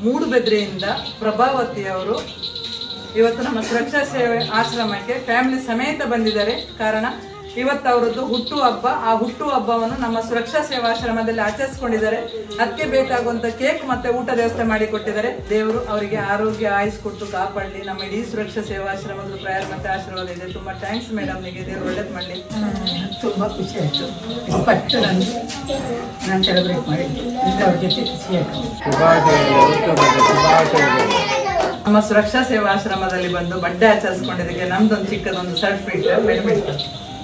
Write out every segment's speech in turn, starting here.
ಮೂಡುಬೆದ್ರೆಯಿಂದ ಪ್ರಭಾವತಿ ಅವರು ಇವತ್ತು ನಮ್ಮ ಸುರಕ್ಷಾ ಸೇವೆ ಆಶ್ರಮಕ್ಕೆ ಫ್ಯಾಮಿಲಿ ಸಮೇತ ಬಂದಿದ್ದಾರೆ ಕಾರಣ ಇವತ್ತು ಅವರದ್ದು ಹುಟ್ಟು ಹಬ್ಬ ಆ ಹುಟ್ಟು ಹಬ್ಬವನ್ನು ನಮ್ಮ ಸುರಕ್ಷಾ ಸೇವಾಶ್ರಮದಲ್ಲಿ ಆಚರಿಸ್ಕೊಂಡಿದ್ದಾರೆ ಅದಕ್ಕೆ ಬೇಕಾಗುವಂತ ಕೇಕ್ ಮತ್ತೆ ಊಟ ವ್ಯವಸ್ಥೆ ಮಾಡಿ ಕೊಟ್ಟಿದ್ದಾರೆ ದೇವರು ಅವರಿಗೆ ಆರೋಗ್ಯ ಆಯುಸ್ ಕೊಟ್ಟು ಕಾಪಾಡಲಿ ನಮ್ಮ ಇಡೀ ಸುರಕ್ಷಾ ಸೇವಾಶ್ರಮದ ಪ್ರಯಾರ ಮತ್ತೆ ಆಶೀರ್ವಾದ ಇದೆ ತುಂಬಾ ಥ್ಯಾಂಕ್ಸ್ ಮೇಡಮ್ ನಿಮಗೆ ದೇವರು ಒಳ್ಳೇದು ಮಾಡಲಿ ತುಂಬ ಖುಷಿ ಆಯಿತು ಫಸ್ಟ್ ನಾನು ನಾನು ಸೆಲೆಬ್ರೇಟ್ ಮಾಡಿದ್ದು ಇಂಥವ್ರ ಜೊತೆ ಖುಷಿ ಆಯಿತು ನಮ್ಮ ಸುರಕ್ಷಾ ಸೇವಾಶ್ರಮದಲ್ಲಿ ಬಂದು ಬಡ್ಡೆ ಆಚರಿಸ್ಕೊಂಡಿದ್ದಕ್ಕೆ ನಮ್ದೊಂದು ಚಿಕ್ಕದೊಂದು ಸರ್ಟಿಫಿಕೇಟ್ ಬೆನಿಫಿಟ್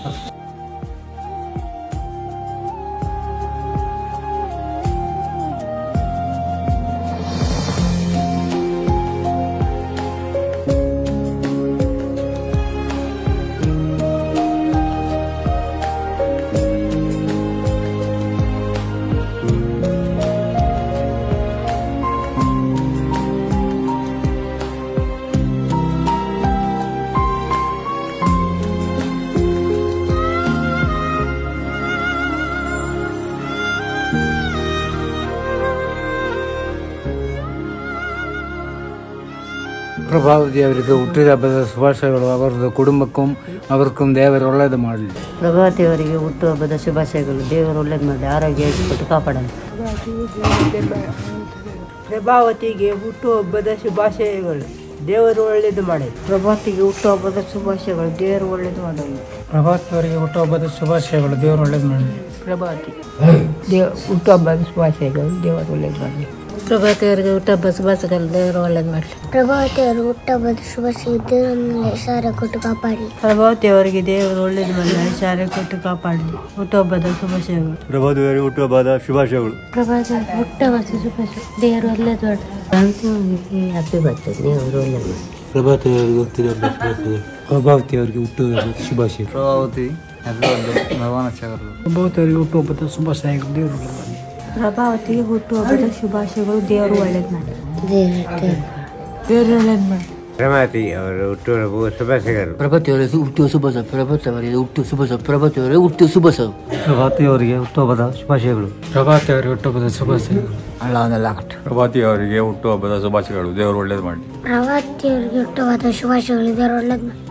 ಪ್ರಭಾವತಿ ಅವರಿಗೆ ಹುಟ್ಟಿದಬ್ಬದ ಶುಭಾಶಯಗಳು ಅವರದ್ದು ಕುಟುಂಬಕ್ಕೂ ಅವರಿಗೂ ದೇವರು ಒಳ್ಳೆಯದು ಮಾಡಲಿ ಪ್ರಭಾವತಿಯವರಿಗೆ ಹುಟ್ಟುಹಬ್ಬದ ಶುಭಾಶಯಗಳು ದೇವರು ಒಳ್ಳೇದು ಮಾಡಿ ಆರೋಗ್ಯ ಕೊಟ್ಟು ಕಾಪಾಡಲಿ ಪ್ರಭಾವತಿಗೆ ಹುಟ್ಟುಹಬ್ಬದ ಶುಭಾಶಯಗಳು ದೇವರು ಒಳ್ಳೆಯದು ಮಾಡಿ ಪ್ರಭಾವತಿಗೆ ಹುಟ್ಟುಹಬ್ಬದ ಶುಭಾಶಯಗಳು ದೇವರು ಒಳ್ಳೇದು ಮಾಡಲಿ ಪ್ರಭಾವತಿ ಅವರಿಗೆ ಹುಟ್ಟುಹಬ್ಬದ ಶುಭಾಶಯಗಳು ದೇವರು ಒಳ್ಳೆಯದು ಮಾಡಲಿ ಪ್ರಭಾವತಿ ದೇವ ಹುಟ್ಟುಹಬ್ಬದ ಶುಭಾಶಯಗಳು ದೇವರು ಒಳ್ಳೆಯದು ಮಾಡಲಿ ಪ್ರಭಾವತಿಯವರಿಗೆ ಹುಟ್ಟುಹಬ್ಬ ಶುಭಾಶಯಗಳು ದೇವರು ಒಳ್ಳೇದು ಮಾಡಲಿ ಪ್ರಭಾವತಿಯವರು ಹುಟ್ಟಹಬ್ಬದ ಶುಭಾಶಯ ದೇವರನ್ನು ಸಾರ ಕೊಟ್ಟು ಕಾಪಾಡಲಿ ಪ್ರಭಾವತಿಯವರಿಗೆ ದೇವರು ಒಳ್ಳೇದು ಮಾಡಲಿ ಐಶ್ವರ್ಯ ಕೊಟ್ಟು ಕಾಪಾಡಲಿ ಹುಟ್ಟುಹಬ್ಬದ ಶುಭಾಶಯಗಳು ಪ್ರಭಾದೇವರಿಗೆ ಹುಟ್ಟುಹಬ್ಬದ ಶುಭಾಶಯಗಳು ಪ್ರಭಾತ ಹುಟ್ಟಹಬ್ಬದ ಶುಭಾಶಯ ದೇವರು ಒಳ್ಳೆಯದು ಮಾಡಲಿ ಹ್ಯಾಪಿ ಬರ್ತದೆ ದೇವರು ಒಳ್ಳೇದು ಮಾಡಿ ಪ್ರಭಾವತಿ ಅವರಿಗೆ ಹುಟ್ಟಿದಬ್ಬ ಶುಭಾಶಯ ಪ್ರಭಾವತಿ ಅವರಿಗೆ ಹುಟ್ಟುಹಬ್ಬದ ಶುಭಾಶಯ ಪ್ರಭಾವತಿ ಅದರೊಂದು ಭಗವಾನ ಸಾಗರದು ಪ್ರಭಾವತಿ ಅವರಿಗೆ ಹುಟ್ಟುಹಬ್ಬದ ಶುಭಾಶಯಗಳು ದೇವರು ಒಳ್ಳೆಯದು ಮಾಡಲಿ ಪ್ರಭಾವತಿಗೆ ಹುಟ್ಟುಹಬ್ಬದ ಶುಭಾಶಯಗಳು ದೇವರು ಒಳ್ಳೇದು ಮಾಡಿ ದೇವರು ಒಳ್ಳೇದು ಮಾಡಿ ಪ್ರಭಾತಿ ಅವರು ಹುಟ್ಟುಹಬ್ಬ ಶುಭಾಶಯಗಳು ಪ್ರಭಾತಿಯವರಿಗೆ ಹುಟ್ಟು ಶುಭ ಪ್ರಭಾತಿಯವರಿಗೆ ಹುಟ್ಟು ಶುಭ ಪ್ರಭಾತಿಯವರಿಗೆ ಹುಟ್ಟು ಶುಭ ಪ್ರಭಾತಿ ಅವರಿಗೆ ಹುಟ್ಟುಹಬ್ಬದ ಶುಭಾಶಯಗಳು ಪ್ರಭಾವತಿ ಅವರಿಗೆ ಹುಟ್ಟುಹಬ್ಬದ ಶುಭಾಶಯಗಳು ಅಲ್ಲ ಅವನ್ನೆಲ್ಲ ಕಟ್ಟು ಪ್ರಭಾತಿ ಅವರಿಗೆ ಹುಟ್ಟುಹಬ್ಬದ ಶುಭಾಶಯಗಳು ದೇವರು ಒಳ್ಳೇದು ಮಾಡಿ ಪ್ರಭಾವತಿಯವರಿಗೆ ಹುಟ್ಟಹಬ್ಬದ ಶುಭಾಶಯಗಳು ದೇವರು ಒಳ್ಳೆಯದು ಮಾಡಲಿ